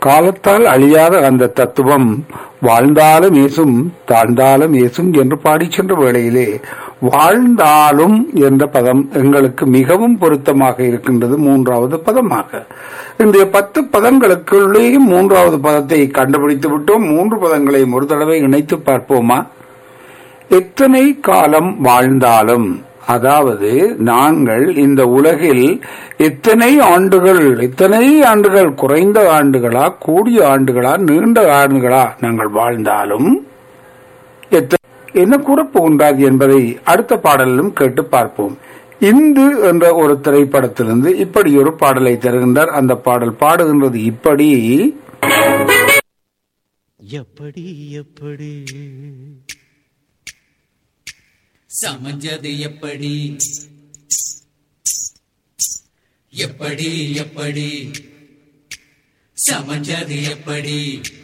காலத்தால் அழியாத அந்த தத்துவம் வாழ்ந்தாலும் ஏசும் தாழ்ந்தாலும் ஏசும் என்று பாடிச் சென்ற வேளையிலே வாழ்ந்தாலும் என்ற பதம் எங்களுக்கு மிகவும் பொருத்தமாக இருக்கின்றது மூன்றாவது பதமாக இன்றைய பத்து பதங்களுக்குள்ளேயும் மூன்றாவது பதத்தை கண்டுபிடித்து விட்டோம் மூன்று பதங்களையும் ஒரு தடவை இணைத்து பார்ப்போமா எத்தனை காலம் வாழ்ந்தாலும் அதாவது நாங்கள் இந்த உலகில் எத்தனை ஆண்டுகள் எத்தனை ஆண்டுகள் குறைந்த ஆண்டுகளா கூடிய ஆண்டுகளா நீண்ட ஆண்டுகளா நாங்கள் வாழ்ந்தாலும் எத்த- என்ன கூறப்போகின்றார் என்பதை அடுத்த பாடலிலும் கேட்டு பார்ப்போம் இந்து என்ற ஒரு திரைப்படத்திலிருந்து இப்படி ஒரு பாடலை தருகின்றார் அந்த பாடல் பாடுகின்றது இப்படி எப்படி எப்படி சமஞ்சது எப்படி எப்படி எப்படி சமஞ்சது எப்படி